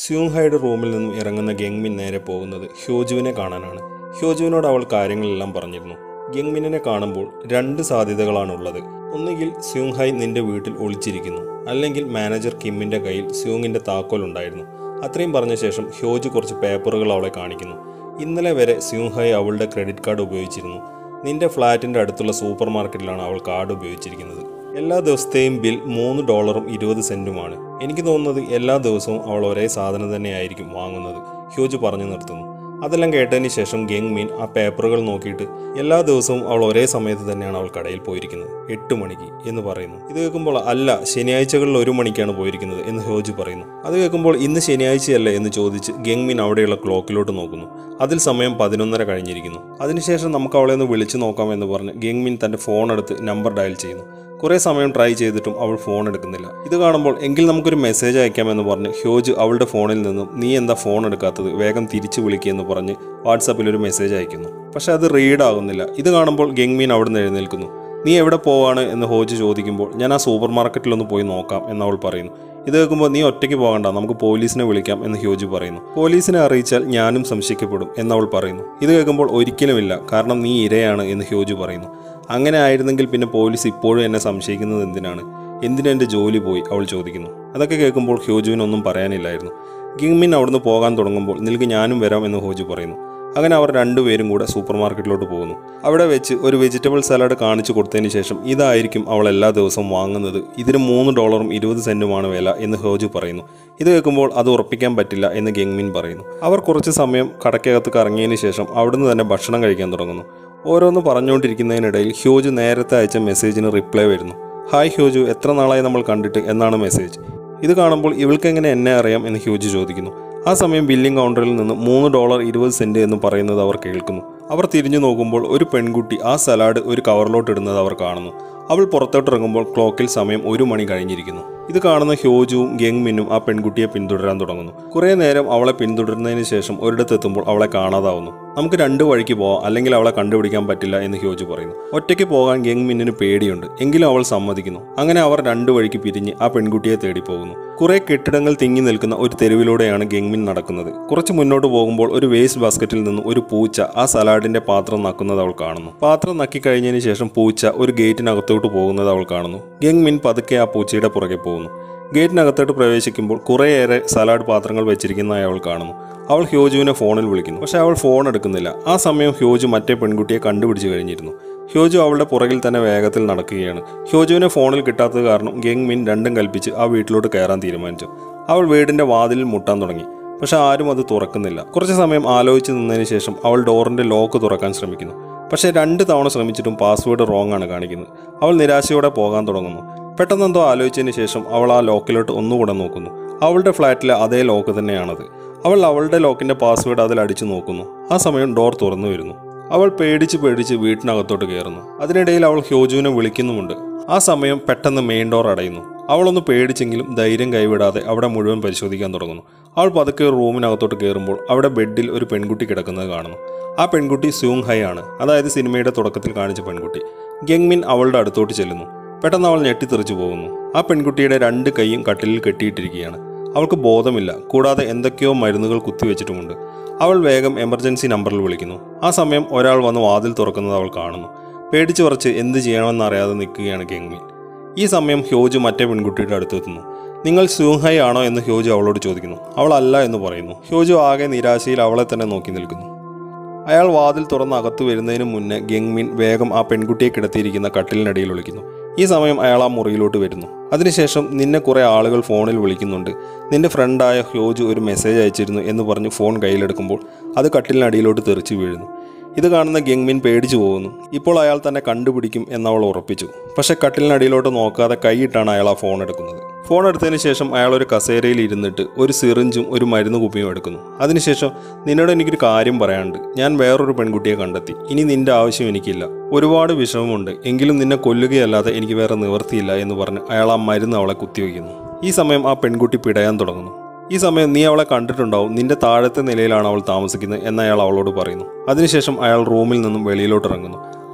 സ്യൂങ്ഹയുടെ റൂമിൽ നിന്നും ഇറങ്ങുന്ന ഗെങ്മിൻ നേരെ പോകുന്നത് ഹ്യോജുവിനെ കാണാനാണ് ഹ്യോജുവിനോട് അവൾ കാര്യങ്ങളെല്ലാം പറഞ്ഞിരുന്നു ഗെങ്മിനെ കാണുമ്പോൾ രണ്ട് സാധ്യതകളാണുള്ളത് ഒന്നുകിൽ സ്യൂങ്ഹായ് നിന്റെ വീട്ടിൽ ഒളിച്ചിരിക്കുന്നു അല്ലെങ്കിൽ മാനേജർ കിമ്മിന്റെ കയ്യിൽ സ്യൂങ്ങിന്റെ താക്കോൽ ഉണ്ടായിരുന്നു അത്രയും പറഞ്ഞ ശേഷം ഹ്യോജു കുറച്ച് പേപ്പറുകൾ അവളെ കാണിക്കുന്നു ഇന്നലെ വരെ സ്യൂങ്ഹായ് അവളുടെ ക്രെഡിറ്റ് കാർഡ് ഉപയോഗിച്ചിരുന്നു നിന്റെ ഫ്ലാറ്റിന്റെ അടുത്തുള്ള സൂപ്പർ മാർക്കറ്റിലാണ് അവൾ കാർഡ് ഉപയോഗിച്ചിരിക്കുന്നത് എല്ലാ ദിവസത്തെയും ബിൽ മൂന്ന് ഡോളറും ഇരുപത് സെന്റുമാണ് എനിക്ക് തോന്നുന്നത് എല്ലാ ദിവസവും അവൾ ഒരേ സാധനം തന്നെയായിരിക്കും വാങ്ങുന്നത് ഹ്യൂജ് പറഞ്ഞു നിർത്തുന്നു അതെല്ലാം കേട്ടതിന് ശേഷം ഗെങ് മീൻ ആ പേപ്പറുകൾ നോക്കിയിട്ട് എല്ലാ ദിവസവും അവൾ ഒരേ സമയത്ത് തന്നെയാണ് അവൾ കടയിൽ പോയിരിക്കുന്നത് എട്ട് മണിക്ക് എന്ന് പറയുന്നു ഇത് കേൾക്കുമ്പോൾ അല്ല ശനിയാഴ്ചകളിൽ ഒരു മണിക്കാണ് പോയിരിക്കുന്നത് എന്ന് ഹ്യോജ് പറയുന്നു അത് കേൾക്കുമ്പോൾ ഇന്ന് ശനിയാഴ്ചയല്ലേ എന്ന് ചോദിച്ച് ഗെങ് മീൻ അവിടെയുള്ള ക്ലോക്കിലോട്ട് നോക്കുന്നു അതിൽ സമയം പതിനൊന്നര കഴിഞ്ഞിരിക്കുന്നു അതിനുശേഷം നമുക്ക് അവളെ ഒന്ന് വിളിച്ചു നോക്കാം എന്ന് പറഞ്ഞ് ഗെങ് മീൻ തന്റെ ഫോൺ എടുത്ത് നമ്പർ ഡയൽ ചെയ്യുന്നു കുറേ സമയം ട്രൈ ചെയ്തിട്ടും അവൾ ഫോൺ എടുക്കുന്നില്ല ഇത് കാണുമ്പോൾ എങ്കിൽ നമുക്കൊരു മെസ്സേജ് അയക്കാമെന്ന് പറഞ്ഞ് ഹ്യോജ് അവളുടെ ഫോണിൽ നിന്നും നീ എന്താ ഫോൺ എടുക്കാത്തത് വേഗം തിരിച്ചു വിളിക്കുകയെന്ന് പറഞ്ഞ് വാട്സാപ്പിൽ ഒരു മെസ്സേജ് അയക്കുന്നു പക്ഷെ അത് റീഡ് ആകുന്നില്ല ഇത് കാണുമ്പോൾ ഗെങ്മീൻ അവിടുന്ന് എഴുന്നേൽക്കുന്നു നീ എവിടെ പോവാണ് എന്ന് ഹോജ് ചോദിക്കുമ്പോൾ ഞാൻ ആ സൂപ്പർ മാർക്കറ്റിലൊന്ന് പോയി നോക്കാം എന്ന് അവൾ പറയുന്നു ഇത് കേൾക്കുമ്പോൾ നീ ഒറ്റയ്ക്ക് പോകണ്ട നമുക്ക് പോലീസിനെ വിളിക്കാം എന്ന് ഹ്യോജ് പറയുന്നു പോലീസിനെ അറിയിച്ചാൽ ഞാനും സംശയിക്കപ്പെടും എന്ന് അവൾ പറയുന്നു ഇത് കേൾക്കുമ്പോൾ ഒരിക്കലുമില്ല കാരണം നീ ഇരയാണ് എന്ന് ഹ്യോജ് പറയുന്നു അങ്ങനെ ആയിരുന്നെങ്കിൽ പിന്നെ പോലീസ് ഇപ്പോഴും എന്നെ സംശയിക്കുന്നത് എന്തിനാണ് എന്തിനാ എൻ്റെ ജോലി പോയി അവൾ ചോദിക്കുന്നു അതൊക്കെ കേൾക്കുമ്പോൾ ഹ്യോജുവിനൊന്നും പറയാനില്ലായിരുന്നു ഗിങ്മിൻ അവിടുന്ന് പോകാൻ തുടങ്ങുമ്പോൾ നിൽക്ക് ഞാനും വരാം എന്ന് ഹോജു പറയുന്നു അങ്ങനെ അവർ രണ്ടുപേരും കൂടെ സൂപ്പർ മാർക്കറ്റിലോട്ട് പോകുന്നു അവിടെ വെച്ച് ഒരു വെജിറ്റബിൾ സലാഡ് കാണിച്ചു കൊടുത്തതിന് ശേഷം ഇതായിരിക്കും അവൾ എല്ലാ ദിവസവും വാങ്ങുന്നത് ഇതിന് മൂന്ന് ഡോളറും ഇരുപത് സെന്റുമാണ് വില എന്ന് ഹോജു പറയുന്നു ഇത് കേൾക്കുമ്പോൾ അത് ഉറപ്പിക്കാൻ പറ്റില്ല എന്ന് ഗെങ്മിൻ പറയുന്നു അവർ കുറച്ച് സമയം കടക്കകത്ത് കറങ്ങിയതിന് ശേഷം അവിടുന്ന് തന്നെ ഭക്ഷണം കഴിക്കാൻ തുടങ്ങുന്നു ഓരോന്ന് പറഞ്ഞുകൊണ്ടിരിക്കുന്നതിനിടയിൽ ഹ്യൂജ് നേരത്തെ അയച്ച മെസ്സേജിന് റിപ്ലൈ വരുന്നു ഹായ് ഹ്യൂജു എത്ര നാളായി നമ്മൾ കണ്ടിട്ട് എന്നാണ് മെസ്സേജ് ഇത് കാണുമ്പോൾ ഇവൾക്ക് എങ്ങനെ എന്നെ അറിയാം എന്ന് ഹ്യൂജ് ചോദിക്കുന്നു ആ സമയം ബില്ലിംഗ് കൗണ്ടറിൽ നിന്ന് മൂന്ന് ഡോളർ ഇരുപത് സെന്റ് എന്ന് പറയുന്നത് അവർ കേൾക്കുന്നു അവർ തിരിഞ്ഞു നോക്കുമ്പോൾ ഒരു പെൺകുട്ടി ആ സലാഡ് ഒരു കവറിലോട്ട് ഇടുന്നത് അവർ കാണുന്നു അവൾ പുറത്തോട്ടിറങ്ങുമ്പോൾ ക്ലോക്കിൽ സമയം ഒരു മണി കഴിഞ്ഞിരിക്കുന്നു ഇത് കാണുന്ന ഹ്യോജുവും ഗെങ്മിനും ആ പെൺകുട്ടിയെ പിന്തുടരാൻ തുടങ്ങുന്നു കുറേ നേരം അവളെ പിന്തുടരുന്നതിന് ശേഷം ഒരിടത്തെത്തുമ്പോൾ അവളെ കാണാതാവുന്നു നമുക്ക് രണ്ട് വഴിക്ക് പോവാം അല്ലെങ്കിൽ അവളെ കണ്ടുപിടിക്കാൻ പറ്റില്ല എന്ന് ഹ്യോജു പറയുന്നു ഒറ്റയ്ക്ക് പോകാൻ ഗെങ്മിന്നിന് പേടിയുണ്ട് എങ്കിലും അവൾ സമ്മതിക്കുന്നു അങ്ങനെ അവർ രണ്ട് വഴിക്ക് പിരിഞ്ഞ് ആ പെൺകുട്ടിയെ തേടി പോകുന്നു കുറെ കെട്ടിടങ്ങൾ തിങ്ങി നിൽക്കുന്ന ഒരു തെരുവിലൂടെയാണ് ഗെങ്മിൻ നടക്കുന്നത് കുറച്ച് മുന്നോട്ട് പോകുമ്പോൾ ഒരു വേസ്റ്റ് ബാസ്ക്കറ്റിൽ നിന്നും ഒരു പൂച്ച ആ സലാഡിന്റെ പാത്രം നക്കുന്നത് അവൾ കാണുന്നു പാത്രം നക്കി കഴിഞ്ഞതിന് ശേഷം പൂച്ച ഒരു ഗേറ്റിനകത്തോട്ട് പോകുന്നത് അവൾ കാണുന്നു ഗെങ്മിൻ പതുക്കെ ആ പൂച്ചയുടെ പുറകെ പോകുന്നു ഗേറ്റിനകത്തോട്ട് പ്രവേശിക്കുമ്പോൾ കുറേയേറെ സലാഡ് പാത്രങ്ങൾ വെച്ചിരിക്കുന്നതായി അവൾ കാണുന്നു അവൾ ഹ്യോജുവിനെ ഫോണിൽ വിളിക്കുന്നു പക്ഷെ അവൾ ഫോൺ എടുക്കുന്നില്ല ആ സമയം ഹ്യോജു മറ്റേ പെൺകുട്ടിയെ കണ്ടുപിടിച്ചു കഴിഞ്ഞിരുന്നു ഹ്യോജു അവളുടെ പുറകിൽ തന്നെ വേഗത്തിൽ നടക്കുകയാണ് ഹ്യോജുവിനെ ഫോണിൽ കിട്ടാത്തത് കാരണം ഗെങ് മിൻ രണ്ടും കൽപ്പിച്ച് ആ വീട്ടിലോട്ട് കയറാൻ തീരുമാനിച്ചു അവൾ വീടിന്റെ വാതിലിൽ മുട്ടാൻ തുടങ്ങി പക്ഷെ ആരും അത് തുറക്കുന്നില്ല കുറച്ച് സമയം ആലോചിച്ച് നിന്നതിന് ശേഷം അവൾ ഡോറിന്റെ ലോക്ക് തുറക്കാൻ ശ്രമിക്കുന്നു പക്ഷേ രണ്ട് തവണ ശ്രമിച്ചിട്ടും പാസ്വേഡ് റോങ് ആണ് കാണിക്കുന്നത് അവൾ നിരാശയോടെ പോകാൻ തുടങ്ങുന്നു പെട്ടെന്നെന്തോ ആലോചിച്ചതിന് ശേഷം അവൾ ആ ലോക്കിലോട്ട് ഒന്നുകൂടെ നോക്കുന്നു അവളുടെ ഫ്ലാറ്റിലെ അതേ ലോക്ക് തന്നെയാണത് അവൾ അവളുടെ ലോക്കിന്റെ പാസ്വേഡ് അതിൽ അടിച്ചു നോക്കുന്നു ആ സമയം ഡോർ തുറന്നു വരുന്നു അവൾ പേടിച്ച് പേടിച്ച് വീട്ടിനകത്തോട്ട് കയറുന്നു അതിനിടയിൽ അവൾ ഹ്യോജുവിനെ വിളിക്കുന്നുമുണ്ട് ആ സമയം പെട്ടെന്ന് മെയിൻ ഡോർ അടയുന്നു അവളൊന്ന് പേടിച്ചെങ്കിലും ധൈര്യം കൈവിടാതെ അവിടെ മുഴുവൻ പരിശോധിക്കാൻ തുടങ്ങുന്നു അവൾ പതുക്കെ ഒരു റൂമിനകത്തോട്ട് കയറുമ്പോൾ അവിടെ ബെഡിൽ ഒരു പെൺകുട്ടി കിടക്കുന്നത് കാണുന്നു ആ പെൺകുട്ടി സ്യൂങ് ഹൈ ആണ് അതായത് സിനിമയുടെ തുടക്കത്തിൽ കാണിച്ച പെൺകുട്ടി ഗെങ്മിൻ അവളുടെ അടുത്തോട്ട് ചെല്ലുന്നു പെട്ടെന്ന് അവൾ ഞെട്ടിത്തെറിച്ചു പോകുന്നു ആ പെൺകുട്ടിയുടെ രണ്ട് കൈയും കട്ടിലിൽ കെട്ടിയിട്ടിരിക്കുകയാണ് അവൾക്ക് ബോധമില്ല കൂടാതെ എന്തൊക്കെയോ മരുന്നുകൾ കുത്തിവെച്ചിട്ടുമുണ്ട് അവൾ വേഗം എമർജൻസി നമ്പറിൽ വിളിക്കുന്നു ആ സമയം ഒരാൾ വന്ന് വാതിൽ തുറക്കുന്നത് അവൾ കാണുന്നു പേടിച്ചു പറിച്ച് എന്ത് ചെയ്യണമെന്നറിയാതെ നിൽക്കുകയാണ് ഗെങ്മിൻ ഈ സമയം ഹ്യോജ് മറ്റേ പെൺകുട്ടിയുടെ അടുത്തെത്തുന്നു നിങ്ങൾ സ്യൂങ്ഹൈ ആണോ എന്ന് ഹ്യോജ് അവളോട് ചോദിക്കുന്നു അവൾ അല്ല എന്ന് പറയുന്നു ഹ്യോജു ആകെ നിരാശയിൽ അവളെ തന്നെ നോക്കി നിൽക്കുന്നു അയാൾ വാതിൽ തുറന്ന് അകത്തു വരുന്നതിന് മുന്നേ ഗെങ്മിൻ വേഗം ആ പെൺകുട്ടിയെ കിടത്തിയിരിക്കുന്ന കട്ടിലിനടിയിൽ വിളിക്കുന്നു ഈ സമയം അയാൾ ആ മുറിയിലോട്ട് വരുന്നു അതിനുശേഷം നിന്നെ കുറേ ആളുകൾ ഫോണിൽ വിളിക്കുന്നുണ്ട് നിന്റെ ഫ്രണ്ടായ ഹ്യോജ് ഒരു മെസ്സേജ് അയച്ചിരുന്നു എന്ന് പറഞ്ഞ് ഫോൺ കയ്യിലെടുക്കുമ്പോൾ അത് കട്ടിലിനടിയിലോട്ട് തെറിച്ചു വീഴുന്നു ഇത് കാണുന്ന ഗെങ്മിൻ പേടിച്ചു പോകുന്നു ഇപ്പോൾ അയാൾ തന്നെ കണ്ടുപിടിക്കും എന്നവൾ ഉറപ്പിച്ചു പക്ഷെ കട്ടിലിനടിയിലോട്ട് നോക്കാതെ കൈയിട്ടാണ് അയാൾ ആ ഫോൺ എടുക്കുന്നത് ഫോൺ എടുത്തതിന് ശേഷം അയാൾ ഒരു കസേരയിൽ ഇരുന്നിട്ട് ഒരു സിറിഞ്ചും ഒരു മരുന്ന് കുപ്പിയും എടുക്കുന്നു അതിനുശേഷം നിന്നോട് എനിക്കൊരു കാര്യം പറയാനുണ്ട് ഞാൻ വേറൊരു പെൺകുട്ടിയെ കണ്ടെത്തി ഇനി നിന്റെ ആവശ്യം എനിക്കില്ല ഒരുപാട് വിഷമമുണ്ട് എങ്കിലും നിന്നെ കൊല്ലുകയല്ലാതെ എനിക്ക് വേറെ നിവർത്തിയില്ല എന്ന് പറഞ്ഞ് അയാൾ ആ മരുന്ന് അവളെ കുത്തിവെക്കുന്നു ഈ സമയം ആ പെൺകുട്ടി പിടയാൻ തുടങ്ങുന്നു ഈ സമയം നീ അവളെ കണ്ടിട്ടുണ്ടാവും നിന്റെ താഴത്തെ നിലയിലാണ് അവൾ താമസിക്കുന്നത് എന്ന് അയാൾ അവളോട് പറയുന്നു അതിനുശേഷം അയാൾ റൂമിൽ നിന്നും വെളിയിലോട്ട് ഇറങ്ങുന്നു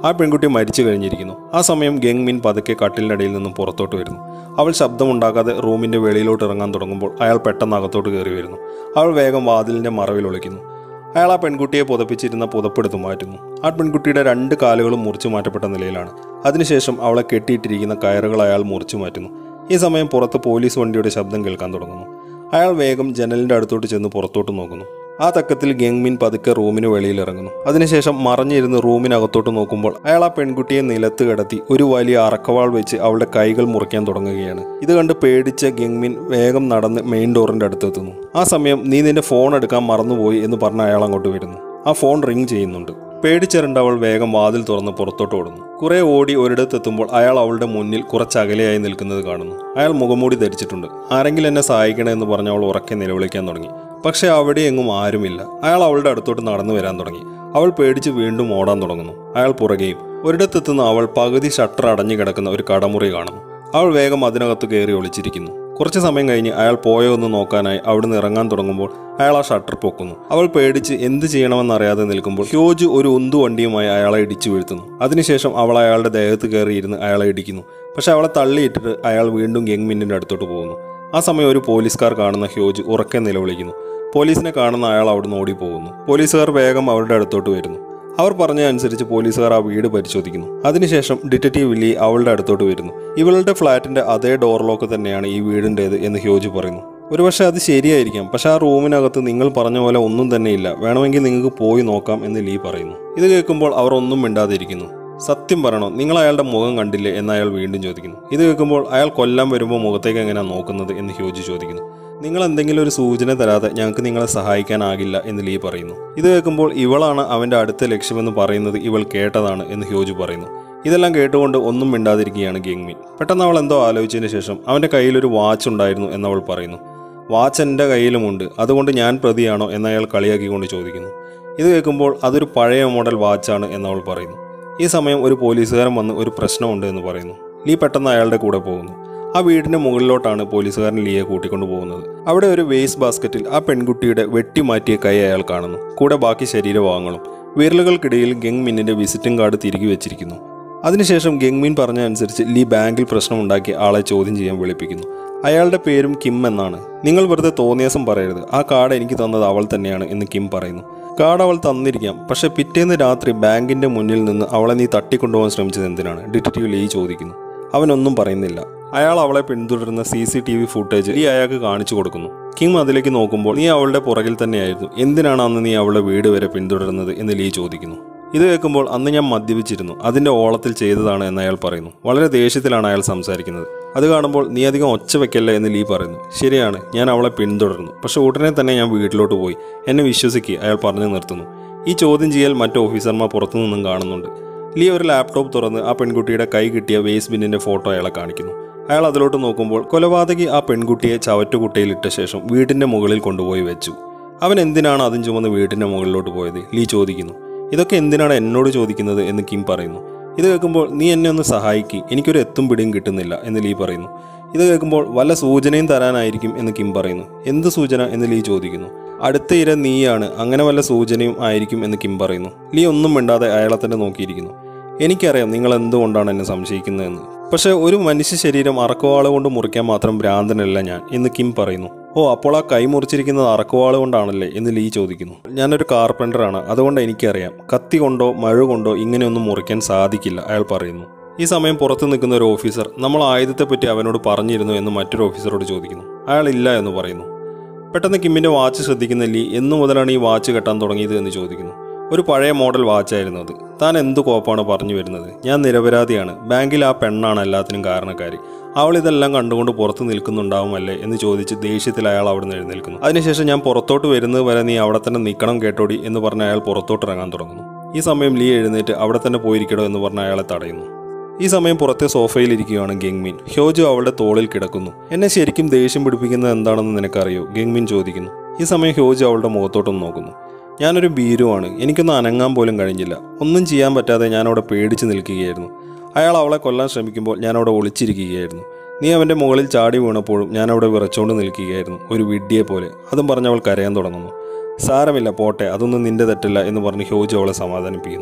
ആ പെൺകുട്ടി മരിച്ചു കഴിഞ്ഞിരിക്കുന്നു ആ സമയം ഗെങ്മിൻ പതുക്കെ കട്ടിലിനടിയിൽ നിന്നും പുറത്തോട്ട് വരുന്നു അവൾ ശബ്ദമുണ്ടാക്കാതെ റൂമിൻ്റെ വെളിയിലോട്ട് ഇറങ്ങാൻ തുടങ്ങുമ്പോൾ അയാൾ പെട്ടെന്ന് അകത്തോട്ട് കയറി വരുന്നു അവൾ വേഗം വാതിലിൻ്റെ മറവിൽ ഒളിക്കുന്നു അയാൾ ആ പെൺകുട്ടിയെ പുതപ്പിച്ചിരുന്ന പുതപ്പെടുത്ത് മാറ്റുന്നു ആ പെൺകുട്ടിയുടെ രണ്ട് കാലുകളും മുറിച്ചു മാറ്റപ്പെട്ട നിലയിലാണ് അതിനുശേഷം അവളെ കെട്ടിയിട്ടിരിക്കുന്ന കയറുകൾ അയാൾ മുറിച്ചു മാറ്റുന്നു ഈ സമയം പുറത്ത് പോലീസ് വണ്ടിയുടെ ശബ്ദം കേൾക്കാൻ തുടങ്ങുന്നു അയാൾ വേഗം ജനലിൻ്റെ അടുത്തോട്ട് ചെന്ന് പുറത്തോട്ട് നോക്കുന്നു ആ തക്കത്തിൽ ഗെങ്മിൻ പതുക്കെ റൂമിന് വെളിയിൽ ഇറങ്ങുന്നു അതിനുശേഷം മറഞ്ഞിരുന്ന് റൂമിനകത്തോട്ട് നോക്കുമ്പോൾ അയാൾ ആ പെൺകുട്ടിയെ നിലത്ത് കിടത്തി ഒരു വലിയ അറക്കവാൾ വെച്ച് അവളുടെ കൈകൾ മുറിക്കാൻ തുടങ്ങുകയാണ് ഇത് കണ്ട് പേടിച്ച ഗെങ്മിൻ വേഗം നടന്ന് മെയിൻ ഡോറിന്റെ അടുത്തെത്തുന്നു ആ സമയം നീ നിന്റെ ഫോൺ എടുക്കാൻ മറന്നുപോയി എന്ന് പറഞ്ഞ് അയാൾ അങ്ങോട്ട് വരുന്നു ആ ഫോൺ റിങ് ചെയ്യുന്നുണ്ട് പേടിച്ചിരണ്ട് അവൾ വേഗം വാതിൽ തുറന്ന് പുറത്തോട്ട് ഓടുന്നു കുറെ ഓടി ഒരിടത്തെത്തുമ്പോൾ അയാൾ അവളുടെ മുന്നിൽ കുറച്ച് അകലെയായി നിൽക്കുന്നത് കാണുന്നു അയാൾ മുഖംമൂടി ധരിച്ചിട്ടുണ്ട് ആരെങ്കിലും എന്നെ സഹായിക്കണേ എന്ന് പറഞ്ഞ് അവൾ ഉറക്കെ നിലവിളിക്കാൻ തുടങ്ങി പക്ഷേ അവിടെ എങ്ങും ആരുമില്ല അയാൾ അവളുടെ അടുത്തോട്ട് നടന്നു വരാൻ തുടങ്ങി അവൾ പേടിച്ച് വീണ്ടും ഓടാൻ തുടങ്ങുന്നു അയാൾ പുറകെയും ഒരിടത്തെത്തുന്ന അവൾ പകുതി ഷട്ടർ അടഞ്ഞു കിടക്കുന്ന ഒരു കടമുറി കാണുന്നു അവൾ വേഗം അതിനകത്ത് കയറി ഒളിച്ചിരിക്കുന്നു കുറച്ച് സമയം കഴിഞ്ഞ് അയാൾ പോയോ എന്ന് നോക്കാനായി അവിടുന്ന് ഇറങ്ങാൻ തുടങ്ങുമ്പോൾ അയാൾ ആ ഷട്ടർ പൊക്കുന്നു അവൾ പേടിച്ച് എന്ത് ചെയ്യണമെന്നറിയാതെ നിൽക്കുമ്പോൾ ഹ്യോജ് ഒരു ഉന്തു വണ്ടിയുമായി അയാളെ ഇടിച്ചു വീഴ്ത്തുന്നു അതിനുശേഷം അവൾ അയാളുടെ ദേഹത്ത് കയറിയിരുന്ന് അയാളെ ഇടിക്കുന്നു പക്ഷെ അവളെ തള്ളിയിട്ടിട്ട് അയാൾ വീണ്ടും ഗെങ്മിന്നിന്റെ അടുത്തോട്ട് പോകുന്നു ആ സമയം ഒരു പോലീസുകാർ കാണുന്ന ഹ്യോജ് ഉറക്കെ നിലവിളിക്കുന്നു പോലീസിനെ കാണുന്ന അയാൾ അവിടുന്ന് ഓടിപ്പോകുന്നു പോലീസുകാർ വേഗം അവരുടെ അടുത്തോട്ട് വരുന്നു അവർ പറഞ്ഞ അനുസരിച്ച് പോലീസുകാർ ആ വീട് പരിശോധിക്കുന്നു അതിനുശേഷം ഡിറ്റക്റ്റീവ് വില്ലി അവളുടെ അടുത്തോട്ട് വരുന്നു ഇവളുടെ ഫ്ലാറ്റിന്റെ അതേ ഡോർ ലോക്ക് തന്നെയാണ് ഈ വീടിൻ്റേത് എന്ന് ഹ്യോജ് പറയുന്നു ഒരുപക്ഷെ അത് ശരിയായിരിക്കാം പക്ഷെ ആ റൂമിനകത്ത് നിങ്ങൾ പറഞ്ഞ പോലെ ഒന്നും തന്നെ ഇല്ല വേണമെങ്കിൽ നിങ്ങൾക്ക് പോയി നോക്കാം എന്ന് ലീ പറയുന്നു ഇത് കേൾക്കുമ്പോൾ അവർ ഒന്നും മിണ്ടാതിരിക്കുന്നു സത്യം പറയണോ നിങ്ങൾ അയാളുടെ മുഖം കണ്ടില്ലേ എന്ന് അയാൾ വീണ്ടും ചോദിക്കുന്നു ഇത് കേൾക്കുമ്പോൾ അയാൾ കൊല്ലാൻ വരുമ്പോൾ മുഖത്തേക്ക് എങ്ങനെയാണ് നോക്കുന്നത് എന്ന് ഹ്യോജി ചോദിക്കുന്നു നിങ്ങൾ എന്തെങ്കിലും ഒരു സൂചന തരാതെ ഞങ്ങൾക്ക് നിങ്ങളെ സഹായിക്കാനാകില്ല എന്ന് ലീ പറയുന്നു ഇത് കേൾക്കുമ്പോൾ ഇവളാണ് അവന്റെ അടുത്ത ലക്ഷ്യമെന്ന് പറയുന്നത് ഇവൾ കേട്ടതാണ് എന്ന് ഹ്യോജി പറയുന്നു ഇതെല്ലാം കേട്ടുകൊണ്ട് ഒന്നും മിണ്ടാതിരിക്കുകയാണ് ഗെങ്മിൻ പെട്ടെന്ന് അവൾ എന്തോ ആലോചിച്ചതിന് ശേഷം അവന്റെ കയ്യിലൊരു വാച്ച് ഉണ്ടായിരുന്നു എന്നവൾ പറയുന്നു വാച്ച് എൻ്റെ കയ്യിലുമുണ്ട് അതുകൊണ്ട് ഞാൻ പ്രതിയാണോ എന്ന് അയാൾ കളിയാക്കിക്കൊണ്ട് ചോദിക്കുന്നു ഇത് കേൾക്കുമ്പോൾ അതൊരു പഴയ മോഡൽ വാച്ചാണ് എന്നവൾ പറയുന്നു ഈ സമയം ഒരു പോലീസുകാരൻ വന്ന് ഒരു പ്രശ്നമുണ്ട് എന്ന് പറയുന്നു ലീ പെട്ടെന്ന് അയാളുടെ കൂടെ പോകുന്നു ആ വീടിന്റെ മുകളിലോട്ടാണ് പോലീസുകാരൻ ലീയെ കൂട്ടിക്കൊണ്ടു പോകുന്നത് അവിടെ ഒരു വേസ്റ്റ് ബാസ്ക്കറ്റിൽ ആ പെൺകുട്ടിയുടെ വെട്ടിമാറ്റിയ കൈ അയാൾ കാണുന്നു കൂടെ ബാക്കി ശരീരഭാഗങ്ങളും വിരലുകൾക്കിടയിൽ ഗെങ് മിന്നിന്റെ വിസിറ്റിംഗ് കാർഡ് തിരികെ വെച്ചിരിക്കുന്നു അതിനുശേഷം ഗെങ്മിൻ പറഞ്ഞ അനുസരിച്ച് ലീ ബാങ്കിൽ പ്രശ്നമുണ്ടാക്കി ആളെ ചോദ്യം ചെയ്യാൻ വിളിപ്പിക്കുന്നു അയാളുടെ പേരും കിം എന്നാണ് നിങ്ങൾ വെറുതെ തോന്നിയാസം പറയരുത് ആ കാർഡ് എനിക്ക് തന്നത് അവൾ തന്നെയാണ് എന്ന് കിം പറയുന്നു കാർഡ് അവൾ തന്നിരിക്കാം പക്ഷെ പിറ്റേന്ന് രാത്രി ബാങ്കിന്റെ മുന്നിൽ നിന്ന് അവളെ നീ തട്ടിക്കൊണ്ടുപോകാൻ ശ്രമിച്ചത് എന്തിനാണ് ഡിറ്റക്റ്റീവ് ലീ ചോദിക്കുന്നു അവനൊന്നും പറയുന്നില്ല അയാൾ അവളെ പിന്തുടരുന്ന C C T V footage ഈ അയാൾക്ക് കാണിച്ചു കൊടുക്കുന്നു കിം അതിലേക്ക് നോക്കുമ്പോൾ നീ അവളുടെ പുറകിൽ തന്നെയായിരുന്നു എന്തിനാണ് അന്ന് നീ അവളുടെ വീട് വരെ പിന്തുടരുന്നത് എന്ന് ലീ ചോദിക്കുന്നു ഇത് കേൾക്കുമ്പോൾ അന്ന് ഞാൻ മദ്യപിച്ചിരുന്നു അതിന്റെ ഓളത്തിൽ ചെയ്തതാണ് എന്ന് അയാൾ പറയുന്നു വളരെ ദേഷ്യത്തിലാണ് അയാൾ സംസാരിക്കുന്നത് അത് കാണുമ്പോൾ നീ അധികം ഒച്ച വെക്കല്ല എന്ന് ലീ പറയുന്നു ശരിയാണ് ഞാൻ അവളെ പിന്തുടർന്നു പക്ഷെ ഉടനെ തന്നെ ഞാൻ വീട്ടിലോട്ട് പോയി എന്നെ വിശ്വസിക്കുക അയാൾ പറഞ്ഞു നിർത്തുന്നു ഈ ചോദ്യം ചെയ്യൽ മറ്റു ഓഫീസർമാർ പുറത്തു നിന്നും കാണുന്നുണ്ട് ലീ ഒരു ലാപ്ടോപ്പ് തുറന്ന് ആ പെൺകുട്ടിയുടെ കൈ കിട്ടിയ വേസ്റ്റ് ബിന്നിന്റെ ഫോട്ടോ അയാളെ കാണിക്കുന്നു അയാൾ അതിലോട്ട് നോക്കുമ്പോൾ കൊലപാതകി ആ പെൺകുട്ടിയെ ചവറ്റുകുട്ടയിലിട്ട ശേഷം വീടിന്റെ മുകളിൽ കൊണ്ടുപോയി വെച്ചു അവൻ എന്തിനാണ് അതും ചുമന്ന് വീടിന്റെ മുകളിലോട്ട് പോയത് ലീ ചോദിക്കുന്നു ഇതൊക്കെ എന്തിനാണ് എന്നോട് ചോദിക്കുന്നത് എന്ന് കിം പറയുന്നു ഇത് കേൾക്കുമ്പോൾ നീ എന്നെ ഒന്ന് സഹായിക്കി എനിക്കൊരു എത്തും പിടിയും കിട്ടുന്നില്ല എന്ന് ലീ പറയുന്നു ഇത് കേൾക്കുമ്പോൾ വല്ല സൂചനയും തരാനായിരിക്കും എന്ന് കിം പറയുന്നു എന്ത് സൂചന എന്ന് ലീ ചോദിക്കുന്നു അടുത്ത ഇര നീയാണ് അങ്ങനെ വല്ല സൂചനയും ആയിരിക്കും എന്ന് കിം പറയുന്നു ലീ ഒന്നും മിണ്ടാതെ അയാളെ തന്നെ നോക്കിയിരിക്കുന്നു എനിക്കറിയാം നിങ്ങൾ എന്തുകൊണ്ടാണ് എന്നെ സംശയിക്കുന്നതെന്ന് പക്ഷേ ഒരു മനുഷ്യ ശരീരം അറക്കുവാള കൊണ്ട് മുറിക്കാൻ മാത്രം ഭ്രാന്തനല്ല ഞാൻ എന്ന് കിം പറയുന്നു ഓ അപ്പോൾ ആ കൈ മുറിച്ചിരിക്കുന്നത് അറക്കുവാള കൊണ്ടാണല്ലേ എന്ന് ലീ ചോദിക്കുന്നു ഞാനൊരു കാർപ്പൻ്ററാണ് അതുകൊണ്ട് എനിക്കറിയാം കത്തി കൊണ്ടോ മഴ കൊണ്ടോ ഇങ്ങനെയൊന്നും മുറിക്കാൻ സാധിക്കില്ല അയാൾ പറയുന്നു ഈ സമയം പുറത്തു നിൽക്കുന്ന ഒരു ഓഫീസർ നമ്മൾ ആയുധത്തെപ്പറ്റി അവനോട് പറഞ്ഞിരുന്നു എന്ന് മറ്റൊരു ഓഫീസറോട് ചോദിക്കുന്നു അയാൾ ഇല്ല എന്ന് പറയുന്നു പെട്ടെന്ന് കിമ്മിന്റെ വാച്ച് ശ്രദ്ധിക്കുന്ന ലീ എന്നു മുതലാണ് ഈ വാച്ച് കെട്ടാൻ തുടങ്ങിയത് എന്ന് ചോദിക്കുന്നു ഒരു പഴയ മോഡൽ വാച്ചായിരുന്നു അത് താൻ എന്ത് കോപ്പാണ് പറഞ്ഞു വരുന്നത് ഞാൻ നിരപരാധിയാണ് ബാങ്കിൽ ആ പെണ്ണാണ് എല്ലാത്തിനും കാരണക്കാരി അവൾ ഇതെല്ലാം കണ്ടുകൊണ്ട് പുറത്ത് നിൽക്കുന്നുണ്ടാവുമല്ലേ എന്ന് ചോദിച്ച് ദേഷ്യത്തിൽ അയാൾ അവിടെ നിന്ന് എഴുന്നേൽക്കുന്നു അതിനുശേഷം ഞാൻ പുറത്തോട്ട് വരുന്നത് വരെ നീ അവിടെ തന്നെ നിൽക്കണം കേട്ടോടി എന്ന് പറഞ്ഞ് അയാൾ പുറത്തോട്ട് ഇറങ്ങാൻ തുടങ്ങുന്നു ഈ സമയം ലീ എഴുന്നേറ്റ് അവിടെ തന്നെ പോയിരിക്കടോ എന്ന് പറഞ്ഞ് അയാളെ തടയുന്നു ഈ സമയം പുറത്തെ സോഫയിൽ ഇരിക്കുകയാണ് ഗെങ്മിൻ ഹ്യോജു അവളുടെ തോളിൽ കിടക്കുന്നു എന്നെ ശരിക്കും ദേഷ്യം പിടിപ്പിക്കുന്നത് എന്താണെന്ന് നിനക്കറിയോ ഗെങ്മിൻ ചോദിക്കുന്നു ഈ സമയം ഹ്യോജു അവളുടെ മുഖത്തോട്ടൊന്ന് നോക്കുന്നു ഞാനൊരു ഭീരുവാണ് എനിക്കൊന്നും അനങ്ങാൻ പോലും കഴിഞ്ഞില്ല ഒന്നും ചെയ്യാൻ പറ്റാതെ ഞാൻ അവിടെ പേടിച്ച് നിൽക്കുകയായിരുന്നു അയാൾ അവളെ കൊല്ലാൻ ശ്രമിക്കുമ്പോൾ ഞാൻ അവിടെ ഒളിച്ചിരിക്കുകയായിരുന്നു നീ അവൻ്റെ മുകളിൽ ചാടി വീണപ്പോഴും ഞാൻ അവിടെ വിറച്ചുകൊണ്ട് നിൽക്കുകയായിരുന്നു ഒരു വിഡ്ഢിയെ പോലെ അതും പറഞ്ഞ് അവൾ കരയാൻ തുടങ്ങുന്നു സാരമില്ല പോട്ടെ അതൊന്നും നിന്റെ തെറ്റല്ല എന്ന് പറഞ്ഞ് ഹ്യോജ് അവളെ സമാധാനിപ്പിക്കുന്നു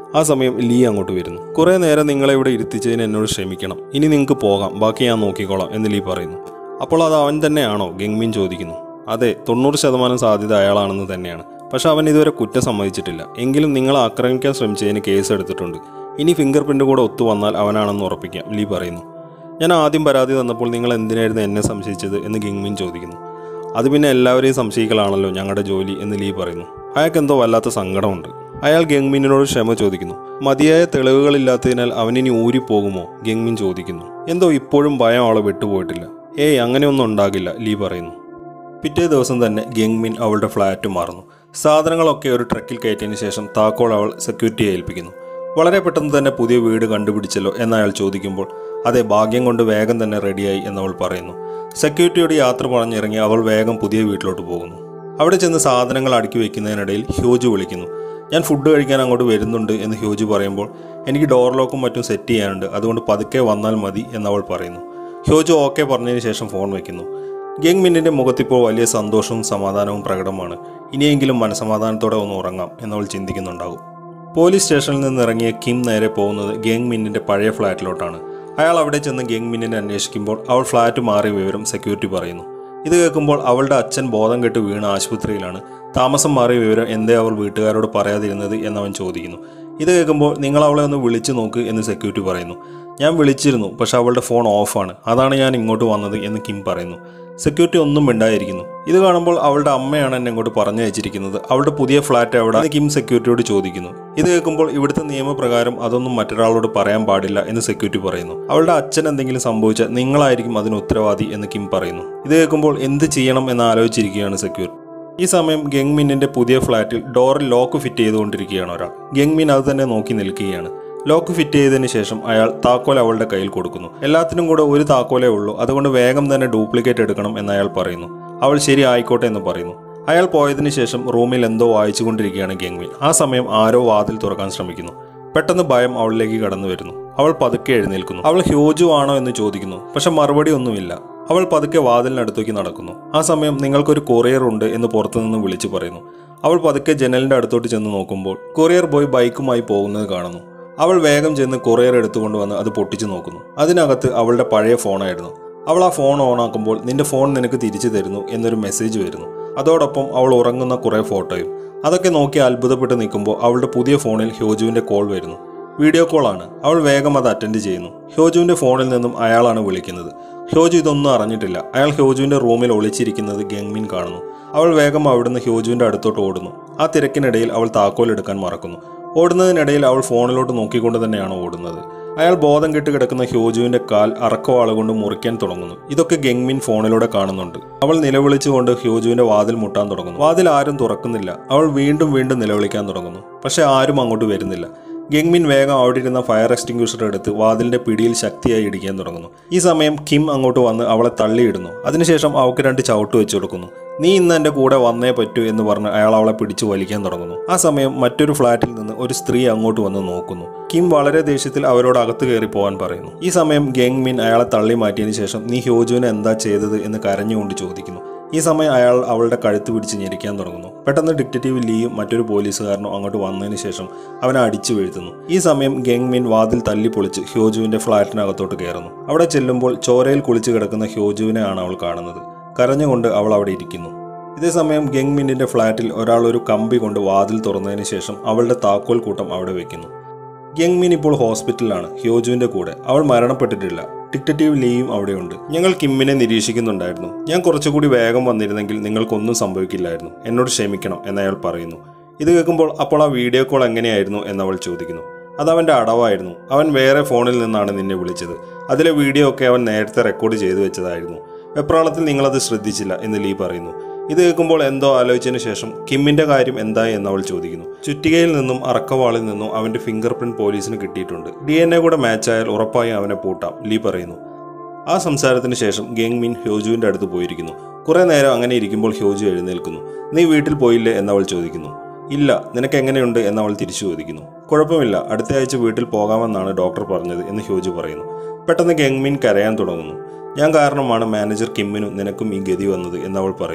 ആ സമയം ലീ അങ്ങോട്ട് വരുന്നു കുറേ നേരം നിങ്ങളെ ഇവിടെ ഇരുത്തിച്ചതിന് എന്നോട് ക്ഷമിക്കണം ഇനി നിങ്ങൾക്ക് പോകാം ബാക്കി ഞാൻ നോക്കിക്കോളാം എന്ന് ലീ പറയുന്നു അപ്പോൾ അത് അവൻ തന്നെയാണോ ഗംഗ്മിൻ ചോദിക്കുന്നു അതെ തൊണ്ണൂറ് ശതമാനം സാധ്യത അയാളാണെന്ന് തന്നെയാണ് പക്ഷെ അവൻ ഇതുവരെ കുറ്റം സമ്മതിച്ചിട്ടില്ല എങ്കിലും നിങ്ങളെ ആക്രമിക്കാൻ ശ്രമിച്ചതിന് കേസ് എടുത്തിട്ടുണ്ട് ഇനി ഫിംഗർ പ്രിന്റ് കൂടെ ഒത്തു വന്നാൽ അവനാണെന്ന് ഉറപ്പിക്കാം ലീ പറയുന്നു ഞാൻ ആദ്യം പരാതി തന്നപ്പോൾ നിങ്ങൾ എന്തിനായിരുന്നു എന്നെ സംശയിച്ചത് എന്ന് ഗിങ്മിൻ ചോദിക്കുന്നു അത് പിന്നെ എല്ലാവരെയും സംശയിക്കലാണല്ലോ ഞങ്ങളുടെ ജോലി എന്ന് ലീ പറയുന്നു അയാൾക്ക് എന്തോ വല്ലാത്ത സങ്കടമുണ്ട് അയാൾ ഗംഗ്മിനോട് ക്ഷമ ചോദിക്കുന്നു മതിയായ തെളിവുകളില്ലാത്തതിനാൽ അവനിനി ഊരിപ്പോകുമോ ഗംഗ്മിൻ ചോദിക്കുന്നു എന്തോ ഇപ്പോഴും ഭയം അവളെ വിട്ടുപോയിട്ടില്ല ഏയ് അങ്ങനെയൊന്നും ഉണ്ടാകില്ല ലീ പറയുന്നു പിറ്റേ ദിവസം തന്നെ ഗംഗ്മിൻ അവളുടെ ഫ്ലാറ്റ് മാറുന്നു സാധനങ്ങളൊക്കെ ഒരു ട്രക്കിൽ കയറ്റിയതിന് ശേഷം താക്കോൾ അവൾ സെക്യൂരിറ്റിയെ ഏൽപ്പിക്കുന്നു വളരെ പെട്ടെന്ന് തന്നെ പുതിയ വീട് കണ്ടുപിടിച്ചല്ലോ എന്ന് അയാൾ ചോദിക്കുമ്പോൾ അതെ ഭാഗ്യം കൊണ്ട് വേഗം തന്നെ റെഡിയായി എന്നവൾ പറയുന്നു സെക്യൂരിറ്റിയോട് യാത്ര പറഞ്ഞിറങ്ങി അവൾ വേഗം പുതിയ വീട്ടിലോട്ട് പോകുന്നു അവിടെ ചെന്ന് സാധനങ്ങൾ അടുക്കി വെക്കുന്നതിനിടയിൽ ഹ്യൂജ് വിളിക്കുന്നു ഞാൻ ഫുഡ് കഴിക്കാൻ അങ്ങോട്ട് വരുന്നുണ്ട് എന്ന് ഹ്യൂജ് പറയുമ്പോൾ എനിക്ക് ഡോർ ലോക്കും മറ്റും സെറ്റ് ചെയ്യാനുണ്ട് അതുകൊണ്ട് പതുക്കെ വന്നാൽ മതി എന്നവൾ പറയുന്നു ഹ്യൂജ് ഓക്കെ പറഞ്ഞതിന് ശേഷം ഫോൺ വയ്ക്കുന്നു ഗെങ് മിന്നിൻ്റെ മുഖത്തിപ്പോൾ വലിയ സന്തോഷവും സമാധാനവും പ്രകടമാണ് ഇനിയെങ്കിലും മനസമാധാനത്തോടെ ഒന്ന് ഉറങ്ങാം എന്നവൾ ചിന്തിക്കുന്നുണ്ടാകും പോലീസ് സ്റ്റേഷനിൽ നിന്ന് ഇറങ്ങിയ കിം നേരെ പോകുന്നത് ഗെങ് മിന്നിൻ്റെ പഴയ ഫ്ലാറ്റിലോട്ടാണ് അയാൾ അവിടെ ചെന്ന് ഗെങ് മിന്നിനെ അന്വേഷിക്കുമ്പോൾ അവൾ ഫ്ലാറ്റ് മാറിയ വിവരം സെക്യൂരിറ്റി പറയുന്നു ഇത് കേൾക്കുമ്പോൾ അവളുടെ അച്ഛൻ ബോധം കെട്ട് വീണ ആശുപത്രിയിലാണ് താമസം മാറിയ വിവരം എന്തേ അവൾ വീട്ടുകാരോട് പറയാതിരുന്നത് എന്നവൻ ചോദിക്കുന്നു ഇത് കേൾക്കുമ്പോൾ നിങ്ങൾ അവളെ ഒന്ന് വിളിച്ചു നോക്ക് എന്ന് സെക്യൂരിറ്റി പറയുന്നു ഞാൻ വിളിച്ചിരുന്നു പക്ഷെ അവളുടെ ഫോൺ ഓഫാണ് അതാണ് ഞാൻ ഇങ്ങോട്ട് വന്നത് എന്ന് കിം പറയുന്നു സെക്യൂരിറ്റി ഒന്നും മിണ്ടായിരിക്കുന്നു ഇത് കാണുമ്പോൾ അവളുടെ അമ്മയാണ് എന്നെ ഇങ്ങോട്ട് പറഞ്ഞു അയച്ചിരിക്കുന്നത് അവളുടെ പുതിയ ഫ്ലാറ്റ് എവിടെ എന്ന് കിം സെക്യൂരിറ്റിയോട് ചോദിക്കുന്നു ഇത് കേൾക്കുമ്പോൾ ഇവിടുത്തെ നിയമപ്രകാരം അതൊന്നും മറ്റൊരാളോട് പറയാൻ പാടില്ല എന്ന് സെക്യൂരിറ്റി പറയുന്നു അവളുടെ അച്ഛൻ എന്തെങ്കിലും സംഭവിച്ചാൽ നിങ്ങളായിരിക്കും അതിന് ഉത്തരവാദി എന്ന് കിം പറയുന്നു ഇത് കേൾക്കുമ്പോൾ എന്ത് ചെയ്യണം എന്ന് ആലോചിച്ചിരിക്കുകയാണ് സെക്യൂരിറ്റി ഈ സമയം ഗെങ്മിന്നിന്റെ പുതിയ ഫ്ലാറ്റിൽ ഡോറിൽ ലോക്ക് ഫിറ്റ് ചെയ്തുകൊണ്ടിരിക്കുകയാണ് ഒരാൾ ഗെങ്മിൻ അത് തന്നെ നോക്കി നിൽക്കുകയാണ് ലോക്ക് ഫിറ്റ് ചെയ്തതിന് ശേഷം അയാൾ താക്കോൽ അവളുടെ കയ്യിൽ കൊടുക്കുന്നു എല്ലാത്തിനും കൂടെ ഒരു താക്കോലേ ഉള്ളൂ അതുകൊണ്ട് വേഗം തന്നെ ഡ്യൂപ്ലിക്കേറ്റ് എടുക്കണം എന്ന് അയാൾ പറയുന്നു അവൾ ശരി ആയിക്കോട്ടെ എന്ന് പറയുന്നു അയാൾ പോയതിനു ശേഷം റൂമിൽ എന്തോ വായിച്ചുകൊണ്ടിരിക്കുകയാണ് ഗെങ്മിൻ ആ സമയം ആരോ വാതിൽ തുറക്കാൻ ശ്രമിക്കുന്നു പെട്ടെന്ന് ഭയം അവളിലേക്ക് കടന്നു വരുന്നു അവൾ പതുക്കെ എഴുന്നേൽക്കുന്നു അവൾ ഹ്യൂജു ആണോ എന്ന് ചോദിക്കുന്നു പക്ഷെ മറുപടി ഒന്നുമില്ല അവൾ പതുക്കെ വാതിലിനടുത്തേക്ക് നടക്കുന്നു ആ സമയം നിങ്ങൾക്കൊരു കൊറിയർ ഉണ്ട് എന്ന് പുറത്തുനിന്ന് വിളിച്ചു പറയുന്നു അവൾ പതുക്കെ ജനലിന്റെ അടുത്തോട്ട് ചെന്ന് നോക്കുമ്പോൾ കൊറിയർ ബോയ് ബൈക്കുമായി പോകുന്നത് കാണുന്നു അവൾ വേഗം ചെന്ന് കൊറിയർ എടുത്തുകൊണ്ട് വന്ന് അത് പൊട്ടിച്ചു നോക്കുന്നു അതിനകത്ത് അവളുടെ പഴയ ഫോണായിരുന്നു അവൾ ആ ഫോൺ ഓണാക്കുമ്പോൾ നിന്റെ ഫോൺ നിനക്ക് തിരിച്ചു തരുന്നു എന്നൊരു മെസ്സേജ് വരുന്നു അതോടൊപ്പം അവൾ ഉറങ്ങുന്ന കുറേ ഫോട്ടോയും അതൊക്കെ നോക്കി അത്ഭുതപ്പെട്ട് നിൽക്കുമ്പോൾ അവളുടെ പുതിയ ഫോണിൽ ഹ്യോജുവിന്റെ കോൾ വരുന്നു വീഡിയോ കോളാണ് അവൾ വേഗം അത് അറ്റൻഡ് ചെയ്യുന്നു ഹ്യോജുവിന്റെ ഫോണിൽ നിന്നും അയാളാണ് വിളിക്കുന്നത് ഹ്യോജു ഇതൊന്നും അറിഞ്ഞിട്ടില്ല അയാൾ ഹ്യോജുവിന്റെ റൂമിൽ ഒളിച്ചിരിക്കുന്നത് ഗംഗ്മിൻ കാണുന്നു അവൾ വേഗം അവിടുന്ന് ഹ്യോജുവിന്റെ അടുത്തോട്ട് ഓടുന്നു ആ തിരക്കിനിടയിൽ അവൾ താക്കോൽ എടുക്കാൻ മറക്കുന്നു ഓടുന്നതിനിടയിൽ അവൾ ഫോണിലോട്ട് നോക്കിക്കൊണ്ട് തന്നെയാണ് ഓടുന്നത് അയാൾ ബോധം കെട്ട് കിടക്കുന്ന ഹ്യോജുവിന്റെ കാൽ അറക്കവാള കൊണ്ട് മുറിക്കാൻ തുടങ്ങുന്നു ഇതൊക്കെ ഗെങ്മിൻ ഫോണിലൂടെ കാണുന്നുണ്ട് അവൾ നിലവിളിച്ചുകൊണ്ട് ഹ്യോജുവിന്റെ വാതിൽ മുട്ടാൻ തുടങ്ങുന്നു വാതിൽ ആരും തുറക്കുന്നില്ല അവൾ വീണ്ടും വീണ്ടും നിലവിളിക്കാൻ തുടങ്ങുന്നു പക്ഷെ ആരും അങ്ങോട്ട് വരുന്നില്ല ഗെങ്മിൻ വേഗം അവിടെ ഇരുന്ന ഫയർ എക്സ്റ്റിംഗ്വിഷർ എടുത്ത് വാതിലിന്റെ പിടിയിൽ ശക്തിയായി ഇടിക്കാൻ തുടങ്ങുന്നു ഈ സമയം കിം അങ്ങോട്ട് വന്ന് അവളെ തള്ളിയിടുന്നു അതിനുശേഷം അവൾക്ക് രണ്ട് ചവിട്ട് വെച്ച് കൊടുക്കുന്നു നീ ഇന്ന് എൻ്റെ കൂടെ വന്നേ പറ്റൂ എന്ന് പറഞ്ഞ് അയാൾ അവളെ പിടിച്ചു വലിക്കാൻ തുടങ്ങുന്നു ആ സമയം മറ്റൊരു ഫ്ലാറ്റിൽ നിന്ന് ഒരു സ്ത്രീ അങ്ങോട്ട് വന്ന് നോക്കുന്നു കിം വളരെ ദേഷ്യത്തിൽ അവരോട് അകത്ത് കയറി പോകാൻ പറയുന്നു ഈ സമയം ഗെങ് മിൻ അയാളെ തള്ളി മാറ്റിയതിനു ശേഷം നീ ഹ്യോജുവിനെ എന്താ ചെയ്തത് എന്ന് കരഞ്ഞുകൊണ്ട് ചോദിക്കുന്നു ഈ സമയം അയാൾ അവളുടെ കഴുത്ത് പിടിച്ച് ഞെരിക്കാൻ തുടങ്ങുന്നു പെട്ടെന്ന് ഡിറ്റക്റ്റീവ് ലീയും മറ്റൊരു പോലീസുകാരനും അങ്ങോട്ട് വന്നതിന് ശേഷം അവനെ അടിച്ചു വീഴ്ത്തുന്നു ഈ സമയം ഗെങ് മിൻ വാതിൽ തല്ലി പൊളിച്ച് ഹ്യോജുവിന്റെ ഫ്ളാറ്റിനകത്തോട്ട് കയറുന്നു അവിടെ ചെല്ലുമ്പോൾ ചോരയിൽ കുളിച്ച് കിടക്കുന്ന ഹ്യോജുവിനെ ആണ് അവൾ കാണുന്നത് കരഞ്ഞുകൊണ്ട് അവൾ അവിടെ ഇരിക്കുന്നു ഇതേസമയം ഗെങ് മിന്നിന്റെ ഫ്ളാറ്റിൽ ഒരാൾ ഒരു കമ്പി കൊണ്ട് വാതിൽ തുറന്നതിന് ശേഷം അവളുടെ താക്കോൽ കൂട്ടം അവിടെ വെക്കുന്നു ഗെങ് മിൻ ഇപ്പോൾ ഹോസ്പിറ്റലിലാണ് ഹ്യോജുവിന്റെ കൂടെ അവൾ മരണപ്പെട്ടിട്ടില്ല ഡിക്റ്റേറ്റീവ് ലീയും അവിടെയുണ്ട് ഞങ്ങൾ കിമ്മിനെ നിരീക്ഷിക്കുന്നുണ്ടായിരുന്നു ഞാൻ കുറച്ചുകൂടി വേഗം വന്നിരുന്നെങ്കിൽ നിങ്ങൾക്കൊന്നും സംഭവിക്കില്ലായിരുന്നു എന്നോട് ക്ഷമിക്കണം എന്നയാൾ പറയുന്നു ഇത് കേൾക്കുമ്പോൾ അപ്പോൾ ആ വീഡിയോ കോൾ എങ്ങനെയായിരുന്നു എന്നവൾ ചോദിക്കുന്നു അത് അവൻ്റെ അടവായിരുന്നു അവൻ വേറെ ഫോണിൽ നിന്നാണ് നിന്നെ വിളിച്ചത് അതിലെ വീഡിയോ ഒക്കെ അവൻ നേരത്തെ റെക്കോർഡ് ചെയ്തു വെച്ചതായിരുന്നു വെപ്രാളത്തിൽ നിങ്ങളത് ശ്രദ്ധിച്ചില്ല എന്ന് ലീ പറയുന്നു ഇത് കേൾക്കുമ്പോൾ എന്തോ ആലോചിച്ചതിന് ശേഷം കിമ്മിന്റെ കാര്യം എന്തായി എന്ന് അവൾ ചോദിക്കുന്നു ചുറ്റികയിൽ നിന്നും അറക്കവാളിൽ നിന്നും അവന്റെ ഫിംഗർ പ്രിന്റ് പോലീസിന് കിട്ടിയിട്ടുണ്ട് ഡി എൻ എ കൂടെ മാച്ച് ആയാൽ ഉറപ്പായും അവനെ പൂട്ടാം ലീ പറയുന്നു ആ സംസാരത്തിന് ശേഷം ഗെങ് മിൻ ഹ്യോജുവിന്റെ അടുത്ത് പോയിരിക്കുന്നു കുറെ നേരം അങ്ങനെ ഇരിക്കുമ്പോൾ ഹ്യോജു എഴുന്നേൽക്കുന്നു നീ വീട്ടിൽ പോയില്ലേ എന്നവൾ ചോദിക്കുന്നു ഇല്ല നിനക്ക് എങ്ങനെയുണ്ട് എന്നവൾ തിരിച്ചു ചോദിക്കുന്നു കുഴപ്പമില്ല അടുത്ത ആഴ്ച വീട്ടിൽ പോകാമെന്നാണ് ഡോക്ടർ പറഞ്ഞത് എന്ന് ഹ്യോജു പറയുന്നു പെട്ടെന്ന് ഗെങ് മിൻ കരയാൻ തുടങ്ങുന്നു ഞാൻ കാരണമാണ് മാനേജർ കിമ്മിനും നിനക്കും ഈ ഗതി വന്നത് എന്നവൾ പറയുന്നു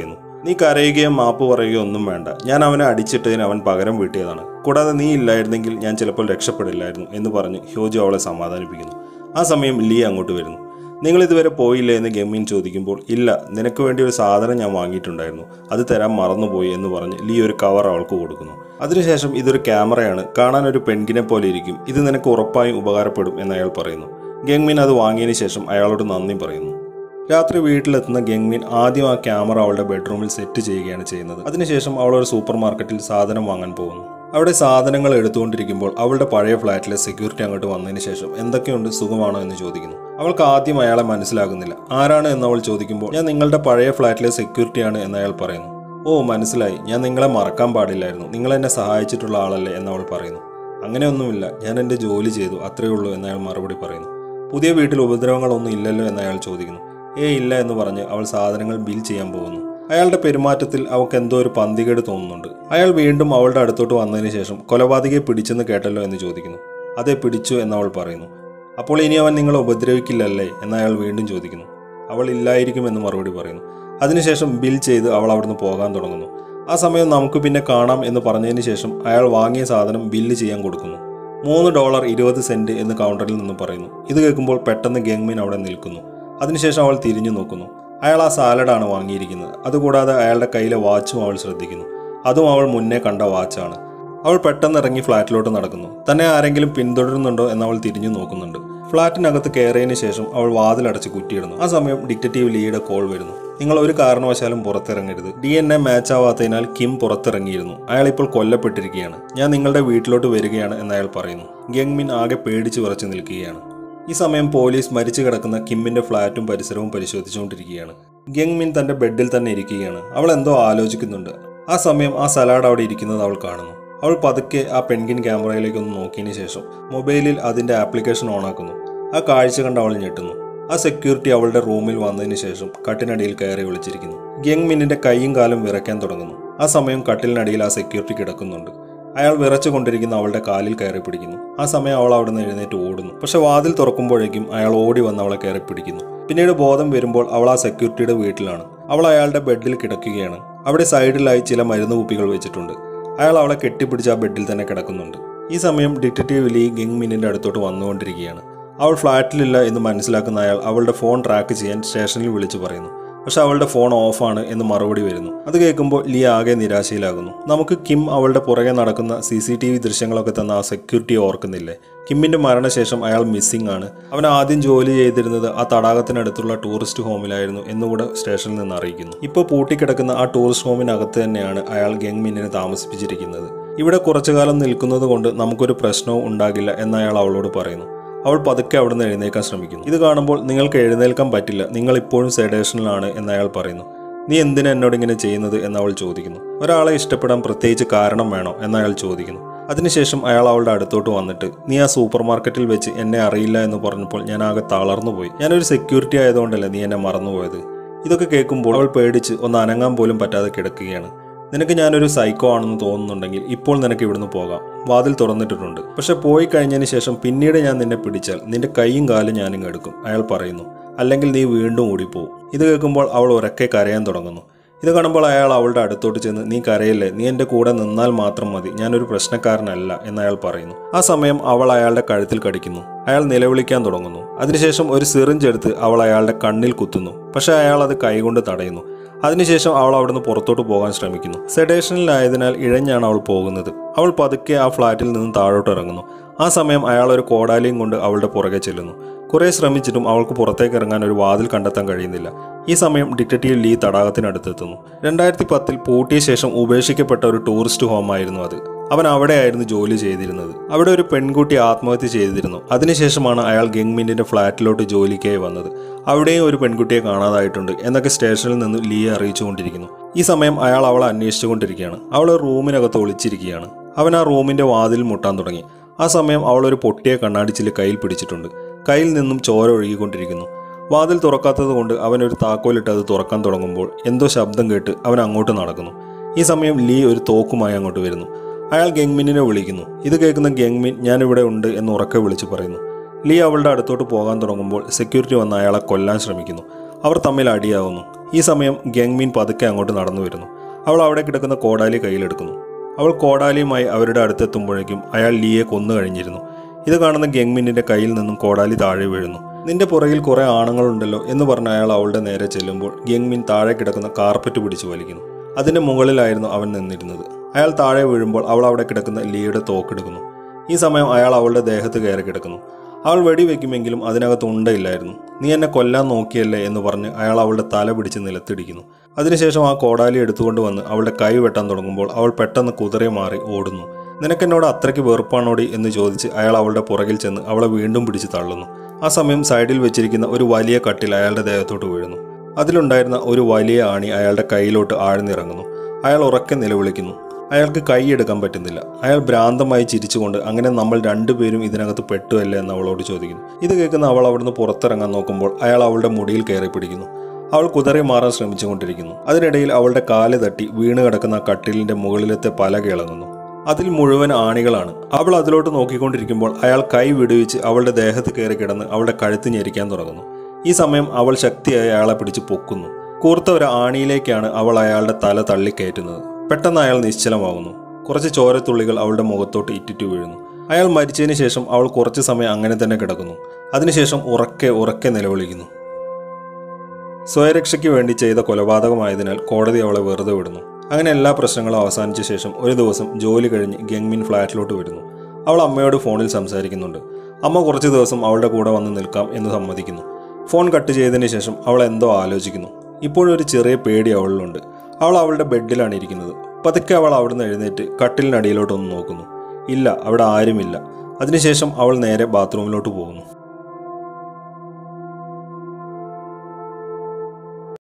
നീ കരയുകയോ മാപ്പ് പറയുകയോ ഒന്നും വേണ്ട ഞാൻ അവനെ അടിച്ചിട്ടതിന് അവൻ പകരം വീട്ടിയതാണ് കൂടാതെ നീ ഇല്ലായിരുന്നെങ്കിൽ ഞാൻ ചിലപ്പോൾ രക്ഷപ്പെടില്ലായിരുന്നു എന്ന് പറഞ്ഞ് ഹ്യോജു അവളെ സമാധാനിപ്പിക്കുന്നു ആ സമയം ലീ അങ്ങോട്ട് വരുന്നു നിങ്ങൾ ഇതുവരെ പോയില്ല എന്ന് ഗെമിൻ ചോദിക്കുമ്പോൾ ഇല്ല നിനക്ക് വേണ്ടി ഒരു സാധനം ഞാൻ വാങ്ങിയിട്ടുണ്ടായിരുന്നു അത് തരാൻ മറന്നുപോയി എന്ന് പറഞ്ഞ് ലീ ഒരു കവർ അവൾക്ക് കൊടുക്കുന്നു അതിനുശേഷം ഇതൊരു ക്യാമറയാണ് കാണാൻ ഒരു പെൺകിനെ പോലെ ഇരിക്കും ഇത് നിനക്ക് ഉറപ്പായും ഉപകാരപ്പെടും എന്ന് അയാൾ പറയുന്നു ഗെങ്മിൻ അത് വാങ്ങിയതിന് ശേഷം അയാളോട് നന്ദി പറയുന്നു രാത്രി വീട്ടിലെത്തുന്ന ഗെങ്മിൻ ആദ്യം ആ ക്യാമറ അവളുടെ ബെഡ്റൂമിൽ സെറ്റ് ചെയ്യുകയാണ് ചെയ്യുന്നത് അതിനുശേഷം അവൾ ഒരു സൂപ്പർ മാർക്കറ്റിൽ സാധനം വാങ്ങാൻ പോകുന്നു അവിടെ സാധനങ്ങൾ എടുത്തുകൊണ്ടിരിക്കുമ്പോൾ അവളുടെ പഴയ ഫ്ലാറ്റിലെ സെക്യൂരിറ്റി അങ്ങോട്ട് വന്നതിന് ശേഷം എന്തൊക്കെയുണ്ട് സുഖമാണോ എന്ന് ചോദിക്കുന്നു അവൾക്ക് ആദ്യം അയാളെ മനസ്സിലാകുന്നില്ല ആരാണ് എന്ന് അവൾ ചോദിക്കുമ്പോൾ ഞാൻ നിങ്ങളുടെ പഴയ ഫ്ലാറ്റിലെ സെക്യൂരിറ്റിയാണ് എന്ന് അയാൾ പറയുന്നു ഓ മനസ്സിലായി ഞാൻ നിങ്ങളെ മറക്കാൻ പാടില്ലായിരുന്നു നിങ്ങൾ എന്നെ സഹായിച്ചിട്ടുള്ള ആളല്ലേ എന്ന് അവൾ പറയുന്നു അങ്ങനെയൊന്നുമില്ല ഞാൻ എൻ്റെ ജോലി ചെയ്തു അത്രയേ ഉള്ളൂ എന്ന് അയാൾ മറുപടി പറയുന്നു പുതിയ വീട്ടിൽ ഉപദ്രവങ്ങളൊന്നും ഇല്ലല്ലോ എന്ന് അയാൾ ചോദിക്കുന്നു ഏ ഇല്ല എന്ന് പറഞ്ഞ് അവൾ സാധനങ്ങൾ ബിൽ ചെയ്യാൻ പോകുന്നു അയാളുടെ പെരുമാറ്റത്തിൽ അവൾക്ക് എന്തോ ഒരു പന്തികേട് തോന്നുന്നുണ്ട് അയാൾ വീണ്ടും അവളുടെ അടുത്തോട്ട് വന്നതിന് ശേഷം കൊലപാതകയെ പിടിച്ചെന്ന് കേട്ടല്ലോ എന്ന് ചോദിക്കുന്നു അതെ പിടിച്ചു എന്ന് അവൾ പറയുന്നു അപ്പോൾ ഇനി അവൻ നിങ്ങളെ ഉപദ്രവിക്കില്ലല്ലേ എന്ന് അയാൾ വീണ്ടും ചോദിക്കുന്നു അവൾ ഇല്ലായിരിക്കും എന്ന് മറുപടി പറയുന്നു അതിനുശേഷം ബിൽ ചെയ്ത് അവൾ അവിടുന്ന് പോകാൻ തുടങ്ങുന്നു ആ സമയം നമുക്ക് പിന്നെ കാണാം എന്ന് പറഞ്ഞതിന് ശേഷം അയാൾ വാങ്ങിയ സാധനം ബില്ല് ചെയ്യാൻ കൊടുക്കുന്നു മൂന്ന് ഡോളർ ഇരുപത് സെന്റ് എന്ന് കൗണ്ടറിൽ നിന്ന് പറയുന്നു ഇത് കേൾക്കുമ്പോൾ പെട്ടെന്ന് ഗെങ്മിൻ അവിടെ നിൽക്കുന്നു അതിനുശേഷം അവൾ തിരിഞ്ഞു നോക്കുന്നു അയാൾ ആ സാലഡാണ് വാങ്ങിയിരിക്കുന്നത് അതുകൂടാതെ അയാളുടെ കയ്യിലെ വാച്ചും അവൾ ശ്രദ്ധിക്കുന്നു അതും അവൾ മുന്നേ കണ്ട വാച്ചാണ് അവൾ പെട്ടെന്ന് ഇറങ്ങി ഫ്ലാറ്റിലോട്ട് നടക്കുന്നു തന്നെ ആരെങ്കിലും പിന്തുടരുന്നുണ്ടോ എന്ന് അവൾ തിരിഞ്ഞു നോക്കുന്നുണ്ട് ഫ്ലാറ്റിനകത്ത് കയറിയതിന് ശേഷം അവൾ വാതിലടച്ച് കുറ്റിയിടുന്നു ആ സമയം ഡിറ്റക്റ്റീവ് ലീയുടെ കോൾ വരുന്നു നിങ്ങൾ ഒരു കാരണവശാലും പുറത്തിറങ്ങരുത് ഡി എൻ എ മാച്ച് ആവാത്തതിനാൽ കിം പുറത്തിറങ്ങിയിരുന്നു അയാൾ ഇപ്പോൾ കൊല്ലപ്പെട്ടിരിക്കുകയാണ് ഞാൻ നിങ്ങളുടെ വീട്ടിലോട്ട് വരികയാണ് എന്ന് അയാൾ പറയുന്നു ഗെങ്മിൻ ആകെ പേടിച്ചു വിറച്ചു നിൽക്കുകയാണ് ഈ സമയം പോലീസ് മരിച്ചു കിടക്കുന്ന കിമ്മിന്റെ ഫ്ളാറ്റും പരിസരവും പരിശോധിച്ചുകൊണ്ടിരിക്കുകയാണ് ഗെങ്മിൻ തന്റെ ബെഡിൽ തന്നെ ഇരിക്കുകയാണ് അവൾ എന്തോ ആലോചിക്കുന്നുണ്ട് ആ സമയം ആ സലാഡ് അവിടെ ഇരിക്കുന്നത് അവൾ കാണുന്നു അവൾ പതുക്കെ ആ പെൻഗിൻ ക്യാമറയിലേക്ക് ഒന്ന് നോക്കിയതിന് ശേഷം മൊബൈലിൽ അതിന്റെ ആപ്ലിക്കേഷൻ ഓണാക്കുന്നു ആ കാഴ്ച കണ്ട് അവൾ ഞെട്ടുന്നു ആ സെക്യൂരിറ്റി അവളുടെ റൂമിൽ വന്നതിന് ശേഷം കട്ടിനടിയിൽ കയറി വിളിച്ചിരിക്കുന്നു ഗെങ് മിന്നിന്റെ കൈയും കാലും വിറയ്ക്കാൻ തുടങ്ങുന്നു ആ സമയം കട്ടിലിനടിയിൽ ആ സെക്യൂരിറ്റി കിടക്കുന്നുണ്ട് അയാൾ വിറച്ചുകൊണ്ടിരിക്കുന്ന അവളുടെ കാലിൽ കയറി പിടിക്കുന്നു ആ സമയം അവൾ അവിടെ നിന്ന് എഴുന്നേറ്റ് ഓടുന്നു പക്ഷെ വാതിൽ തുറക്കുമ്പോഴേക്കും അയാൾ ഓടി വന്ന് അവളെ കയറി പിടിക്കുന്നു പിന്നീട് ബോധം വരുമ്പോൾ അവൾ ആ സെക്യൂരിറ്റിയുടെ വീട്ടിലാണ് അവൾ അയാളുടെ ബെഡിൽ കിടക്കുകയാണ് അവിടെ സൈഡിലായി ചില മരുന്ന് കുപ്പികൾ വെച്ചിട്ടുണ്ട് അയാൾ അവളെ കെട്ടിപ്പിടിച്ച് ആ ബെഡിൽ തന്നെ കിടക്കുന്നുണ്ട് ഈ സമയം ഡിറ്റക്റ്റീവ് ലീ ഗെങ് മിന്നിന്റെ അടുത്തോട്ട് വന്നുകൊണ്ടിരിക്കുകയാണ് അവൾ ഫ്ലാറ്റിലില്ല എന്ന് മനസ്സിലാക്കുന്ന അയാൾ അവളുടെ ഫോൺ ട്രാക്ക് ചെയ്യാൻ സ്റ്റേഷനിൽ വിളിച്ചു പറയുന്നു പക്ഷെ അവളുടെ ഫോൺ ഓഫാണ് എന്ന് മറുപടി വരുന്നു അത് കേൾക്കുമ്പോൾ ലീ ആകെ നിരാശയിലാകുന്നു നമുക്ക് കിം അവളുടെ പുറകെ നടക്കുന്ന സി സി ടി വി ദൃശ്യങ്ങളൊക്കെ തന്ന ആ സെക്യൂരിറ്റി ഓർക്കുന്നില്ലേ കിമ്മിന്റെ മരണശേഷം അയാൾ മിസ്സിംഗ് ആണ് അവൻ ആദ്യം ജോലി ചെയ്തിരുന്നത് ആ തടാകത്തിനടുത്തുള്ള ടൂറിസ്റ്റ് ഹോമിലായിരുന്നു എന്നുകൂടെ സ്റ്റേഷനിൽ നിന്ന് അറിയിക്കുന്നു ഇപ്പോൾ പൂട്ടിക്കിടക്കുന്ന ആ ടൂറിസ്റ്റ് ഹോമിനകത്ത് തന്നെയാണ് അയാൾ ഗെങ് മിന്നിനെ താമസിപ്പിച്ചിരിക്കുന്നത് ഇവിടെ കുറച്ചു കാലം നിൽക്കുന്നത് കൊണ്ട് നമുക്കൊരു പ്രശ്നവും ഉണ്ടാകില്ല എന്ന് അയാൾ അവളോട് പറയുന്നു അവൾ പതുക്കെ അവിടുന്ന് എഴുന്നേൽക്കാൻ ശ്രമിക്കുന്നു ഇത് കാണുമ്പോൾ നിങ്ങൾക്ക് എഴുന്നേൽക്കാൻ പറ്റില്ല നിങ്ങൾ ഇപ്പോഴും സെഡേഷനിലാണ് എന്ന് അയാൾ പറയുന്നു നീ എന്തിനാ എന്നോട് ഇങ്ങനെ ചെയ്യുന്നത് എന്ന് അവൾ ചോദിക്കുന്നു ഒരാളെ ഇഷ്ടപ്പെടാൻ പ്രത്യേകിച്ച് കാരണം വേണോ എന്ന് അയാൾ ചോദിക്കുന്നു അതിനുശേഷം അയാൾ അവളുടെ അടുത്തോട്ട് വന്നിട്ട് നീ ആ സൂപ്പർ മാർക്കറ്റിൽ വെച്ച് എന്നെ അറിയില്ല എന്ന് പറഞ്ഞപ്പോൾ ഞാൻ ആകെ തളർന്നു പോയി ഞാനൊരു സെക്യൂരിറ്റി ആയതുകൊണ്ടല്ലേ നീ എന്നെ മറന്നുപോയത് ഇതൊക്കെ കേൾക്കുമ്പോൾ അവൾ പേടിച്ച് ഒന്ന് അനങ്ങാൻ പോലും പറ്റാതെ കിടക്കുകയാണ് നിനക്ക് ഞാനൊരു സൈക്കോ ആണെന്ന് തോന്നുന്നുണ്ടെങ്കിൽ ഇപ്പോൾ നിനക്ക് ഇവിടുന്ന് പോകാം വാതിൽ തുറന്നിട്ടിട്ടുണ്ട് പക്ഷെ പോയി കഴിഞ്ഞതിന് ശേഷം പിന്നീട് ഞാൻ നിന്നെ പിടിച്ചാൽ നിന്റെ കൈയും കാലും ഞാനിങ്ങ് എടുക്കും അയാൾ പറയുന്നു അല്ലെങ്കിൽ നീ വീണ്ടും ഓടിപ്പോവും ഇത് കേൾക്കുമ്പോൾ അവൾ ഉറക്കെ കരയാൻ തുടങ്ങുന്നു ഇത് കാണുമ്പോൾ അയാൾ അവളുടെ അടുത്തോട്ട് ചെന്ന് നീ കരയില്ലേ നീ എൻ്റെ കൂടെ നിന്നാൽ മാത്രം മതി ഞാനൊരു പ്രശ്നക്കാരനല്ല എന്ന് അയാൾ പറയുന്നു ആ സമയം അവൾ അയാളുടെ കഴുത്തിൽ കടിക്കുന്നു അയാൾ നിലവിളിക്കാൻ തുടങ്ങുന്നു അതിനുശേഷം ഒരു സിറിഞ്ച് എടുത്ത് അവൾ അയാളുടെ കണ്ണിൽ കുത്തുന്നു പക്ഷെ അയാൾ അത് കൈകൊണ്ട് തടയുന്നു അതിനുശേഷം അവൾ അവിടുന്ന് പുറത്തോട്ട് പോകാൻ ശ്രമിക്കുന്നു സെഡേഷനിലായതിനാൽ ഇഴഞ്ഞാണ് അവൾ പോകുന്നത് അവൾ പതുക്കെ ആ ഫ്ലാറ്റിൽ നിന്നും താഴോട്ട് ഇറങ്ങുന്നു ആ സമയം അയാൾ ഒരു കോടാലിയും കൊണ്ട് അവളുടെ പുറകെ ചെല്ലുന്നു കുറെ ശ്രമിച്ചിട്ടും അവൾക്ക് പുറത്തേക്ക് ഇറങ്ങാൻ ഒരു വാതിൽ കണ്ടെത്താൻ കഴിയുന്നില്ല ഈ സമയം ഡിറ്റക്റ്റീവ് ലീ തടാകത്തിനടുത്തെത്തുന്നു രണ്ടായിരത്തി പത്തിൽ പൂട്ടിയ ശേഷം ഉപേക്ഷിക്കപ്പെട്ട ഒരു ടൂറിസ്റ്റ് ഹോമായിരുന്നു അത് അവൻ അവിടെയായിരുന്നു ജോലി ചെയ്തിരുന്നത് അവിടെ ഒരു പെൺകുട്ടി ആത്മഹത്യ ചെയ്തിരുന്നു അതിനുശേഷമാണ് അയാൾ ഗെങ്മിന്റിന്റെ ഫ്ളാറ്റിലോട്ട് ജോലിക്കായി വന്നത് അവിടെയും ഒരു പെൺകുട്ടിയെ കാണാതായിട്ടുണ്ട് എന്നൊക്കെ സ്റ്റേഷനിൽ നിന്ന് ലീയെ അറിയിച്ചുകൊണ്ടിരിക്കുന്നു ഈ സമയം അയാൾ അവളെ അന്വേഷിച്ചുകൊണ്ടിരിക്കുകയാണ് അവൾ ഒരു റൂമിനകത്ത് ഒളിച്ചിരിക്കുകയാണ് അവൻ ആ റൂമിന്റെ വാതിൽ മുട്ടാൻ തുടങ്ങി ആ സമയം അവൾ ഒരു പൊട്ടിയ കണ്ണാടിച്ചില് കയ്യിൽ പിടിച്ചിട്ടുണ്ട് കയ്യിൽ നിന്നും ചോര ഒഴുകിക്കൊണ്ടിരിക്കുന്നു വാതിൽ തുറക്കാത്തത് കൊണ്ട് അവൻ ഒരു താക്കോലിട്ട് അത് തുറക്കാൻ തുടങ്ങുമ്പോൾ എന്തോ ശബ്ദം കേട്ട് അവൻ അങ്ങോട്ട് നടക്കുന്നു ഈ സമയം ലീ ഒരു തോക്കുമായി അങ്ങോട്ട് വരുന്നു അയാൾ ഗെങ്മിനെ വിളിക്കുന്നു ഇത് കേൾക്കുന്ന ഗെങ്മിൻ ഞാൻ ഇവിടെ ഉണ്ട് എന്ന് ഉറക്കെ വിളിച്ചു പറയുന്നു ലീ അവളുടെ അടുത്തോട്ട് പോകാൻ തുടങ്ങുമ്പോൾ സെക്യൂരിറ്റി വന്ന് അയാളെ കൊല്ലാൻ ശ്രമിക്കുന്നു അവർ തമ്മിൽ അടിയാവുന്നു ഈ സമയം ഗംഗ്മീൻ പതുക്കെ അങ്ങോട്ട് നടന്നു വരുന്നു അവൾ അവിടെ കിടക്കുന്ന കോടാലി കയ്യിലെടുക്കുന്നു അവൾ കോടാലിയുമായി അവരുടെ അടുത്തെത്തുമ്പോഴേക്കും അയാൾ ലീയെ കൊന്നു കഴിഞ്ഞിരുന്നു ഇത് കാണുന്ന ഗംഗ്മിന്നിന്റെ കയ്യിൽ നിന്നും കോടാലി താഴെ വീഴുന്നു നിന്റെ പുറകിൽ കുറെ ആണുങ്ങളുണ്ടല്ലോ എന്ന് പറഞ്ഞ് അയാൾ അവളുടെ നേരെ ചെല്ലുമ്പോൾ ഗംഗ്മിൻ താഴെ കിടക്കുന്ന കാർപ്പറ്റ് പിടിച്ചു വലിക്കുന്നു അതിന്റെ മുകളിലായിരുന്നു അവൻ നിന്നിരുന്നത് അയാൾ താഴെ വീഴുമ്പോൾ അവൾ അവിടെ കിടക്കുന്ന ലീയുടെ തോക്കെടുക്കുന്നു ഈ സമയം അയാൾ അവളുടെ ദേഹത്ത് കയറി കിടക്കുന്നു അവൾ വെടിവെക്കുമെങ്കിലും അതിനകത്ത് ഉണ്ടയില്ലായിരുന്നു നീ എന്നെ കൊല്ലാൻ നോക്കിയല്ലേ എന്ന് പറഞ്ഞ് അയാൾ അവളുടെ തല പിടിച്ച് നിലത്തിടിക്കുന്നു അതിനുശേഷം ആ കോടാലി എടുത്തുകൊണ്ട് വന്ന് അവളുടെ കൈ വെട്ടാൻ തുടങ്ങുമ്പോൾ അവൾ പെട്ടെന്ന് കുതിരെ മാറി ഓടുന്നു നിനക്കെന്നോട് അത്രയ്ക്ക് വെറുപ്പാണോടി എന്ന് ചോദിച്ച് അയാൾ അവളുടെ പുറകിൽ ചെന്ന് അവളെ വീണ്ടും പിടിച്ച് തള്ളുന്നു ആ സമയം സൈഡിൽ വെച്ചിരിക്കുന്ന ഒരു വലിയ കട്ടിൽ അയാളുടെ ദേഹത്തോട്ട് വീഴുന്നു അതിലുണ്ടായിരുന്ന ഒരു വലിയ ആണി അയാളുടെ കയ്യിലോട്ട് ആഴ്ന്നിറങ്ങുന്നു അയാൾ ഉറക്കെ നിലവിളിക്കുന്നു അയാൾക്ക് കൈയെടുക്കാൻ പറ്റുന്നില്ല അയാൾ ഭ്രാന്തമായി ചിരിച്ചുകൊണ്ട് അങ്ങനെ നമ്മൾ രണ്ടുപേരും ഇതിനകത്ത് പെട്ടുവല്ലേ എന്ന് അവളോട് ചോദിക്കുന്നു ഇത് കേൾക്കുന്ന അവൾ അവിടുന്ന് പുറത്തിറങ്ങാൻ നോക്കുമ്പോൾ അയാൾ അവളുടെ മുടിയിൽ കയറി പിടിക്കുന്നു അവൾ കുതിറി മാറാൻ ശ്രമിച്ചുകൊണ്ടിരിക്കുന്നു അതിനിടയിൽ അവളുടെ കാല് തട്ടി വീണ് കിടക്കുന്ന ആ കട്ടിലിന്റെ മുകളിലത്തെ പല കിളങ്ങുന്നു അതിൽ മുഴുവൻ ആണികളാണ് അവൾ അതിലോട്ട് നോക്കിക്കൊണ്ടിരിക്കുമ്പോൾ അയാൾ കൈ വിടുവിച്ച് അവളുടെ ദേഹത്ത് കയറി കിടന്ന് അവളുടെ കഴുത്ത് ഞെരിക്കാൻ തുടങ്ങുന്നു ഈ സമയം അവൾ ശക്തിയായി അയാളെ പിടിച്ച് പൊക്കുന്നു കൂർത്ത ഒരു ആണിയിലേക്കാണ് അവൾ അയാളുടെ തല തള്ളിക്കയറ്റുന്നത് പെട്ടെന്ന് അയാൾ നിശ്ചലമാകുന്നു കുറച്ച് ചോരത്തുള്ളികൾ അവളുടെ മുഖത്തോട്ട് ഇറ്റിറ്റു വീഴുന്നു അയാൾ മരിച്ചതിന് ശേഷം അവൾ കുറച്ച് സമയം അങ്ങനെ തന്നെ കിടക്കുന്നു അതിനുശേഷം ഉറക്കെ ഉറക്കെ നിലവിളിക്കുന്നു സ്വയരക്ഷയ്ക്ക് വേണ്ടി ചെയ്ത കൊലപാതകമായതിനാൽ കോടതി അവളെ വെറുതെ വിടുന്നു അങ്ങനെ എല്ലാ പ്രശ്നങ്ങളും അവസാനിച്ച ശേഷം ഒരു ദിവസം ജോലി കഴിഞ്ഞ് ഗംഗ്മിൻ ഫ്ലാറ്റിലോട്ട് വരുന്നു അവൾ അമ്മയോട് ഫോണിൽ സംസാരിക്കുന്നുണ്ട് അമ്മ കുറച്ച് ദിവസം അവളുടെ കൂടെ വന്ന് നിൽക്കാം എന്ന് സമ്മതിക്കുന്നു ഫോൺ കട്ട് ചെയ്തതിന് ശേഷം അവൾ എന്തോ ആലോചിക്കുന്നു ഇപ്പോഴൊരു ചെറിയ പേടി അവളിലുണ്ട് അവൾ അവളുടെ ബെഡിലാണ് ഇരിക്കുന്നത് പതുക്കെ അവൾ അവിടുന്ന് എഴുന്നേറ്റ് കട്ടിലിനടിയിലോട്ടൊന്ന് നോക്കുന്നു ഇല്ല അവിടെ ആരുമില്ല അതിനുശേഷം അവൾ നേരെ ബാത്റൂമിലോട്ട് പോകുന്നു